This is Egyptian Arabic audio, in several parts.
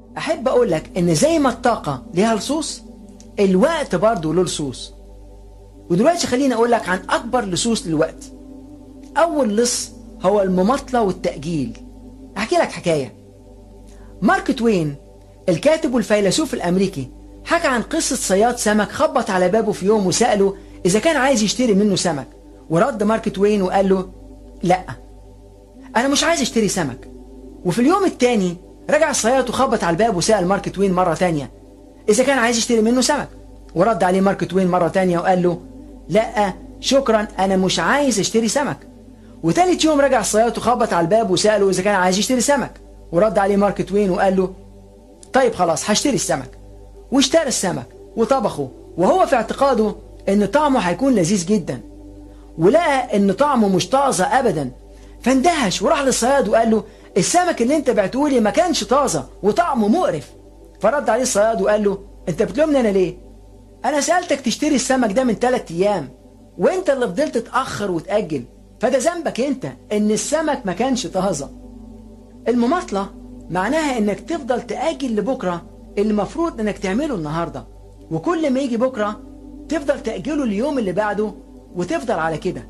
أحب أقول لك إن زي ما الطاقة ليها لصوص الوقت برضه له لصوص ودلوقتي خليني أقول لك عن أكبر لصوص للوقت أول لص هو المماطلة والتأجيل أحكي لك حكاية مارك توين الكاتب والفيلسوف الأمريكي حكى عن قصة صياد سمك خبط على بابه في يوم وسأله إذا كان عايز يشتري منه سمك ورد مارك توين وقال له لا أنا مش عايز اشتري سمك وفي اليوم التاني رجع الصياد وخبط على الباب وسأل مارك توين مرة تانية إذا كان عايز يشتري منه سمك ورد عليه مارك توين مرة تانية وقال له لا شكرا أنا مش عايز اشتري سمك وتالت يوم رجع الصياد وخبط على الباب وسأله إذا كان عايز يشتري سمك ورد عليه مارك توين وقال له طيب خلاص هشتري السمك واشترى السمك وطبخه وهو في اعتقاده ان طعمه هيكون لذيذ جدا ولقى ان طعمه مش طازه ابدا فاندهش وراح للصياد وقال له السمك اللي انت بعته لي ما كانش طازه وطعمه مقرف فرد عليه الصياد وقال له انت بتلومني انا ليه انا سالتك تشتري السمك ده من ثلاث ايام وانت اللي فضلت تاخر وتاجل فده ذنبك انت ان السمك ما كانش طازه المماطله معناها انك تفضل تاجل لبكره اللي المفروض انك تعمله النهارده وكل ما يجي بكره تفضل تاجله اليوم اللي بعده وتفضل على كده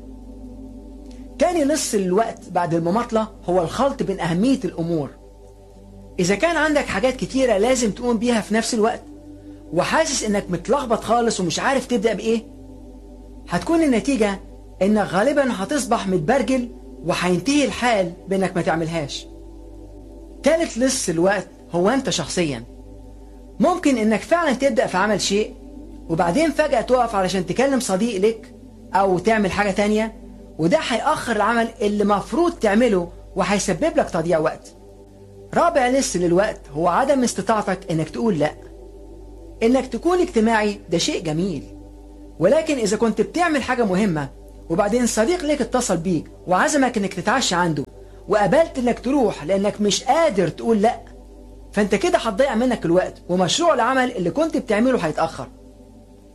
تاني لص الوقت بعد المماطلة هو الخلط بين أهمية الأمور إذا كان عندك حاجات كتيرة لازم تقوم بيها في نفس الوقت وحاسس إنك متلخبط خالص ومش عارف تبدأ بإيه هتكون النتيجة إنك غالبا هتصبح متبرجل وهينتهي الحال بإنك ما تعملهاش تالت لص الوقت هو أنت شخصيا ممكن إنك فعلا تبدأ في عمل شيء وبعدين فجأة تقف علشان تكلم صديق لك أو تعمل حاجة تانية وده هيأخر العمل اللي مفروض تعمله وهيسبب لك تضييع وقت رابع لص للوقت هو عدم استطاعتك انك تقول لا انك تكون اجتماعي ده شيء جميل ولكن اذا كنت بتعمل حاجة مهمة وبعدين صديق ليك اتصل بيك وعزمك انك تتعشى عنده وقبلت انك تروح لانك مش قادر تقول لا فانت كده هتضيع منك الوقت ومشروع العمل اللي كنت بتعمله هيتأخر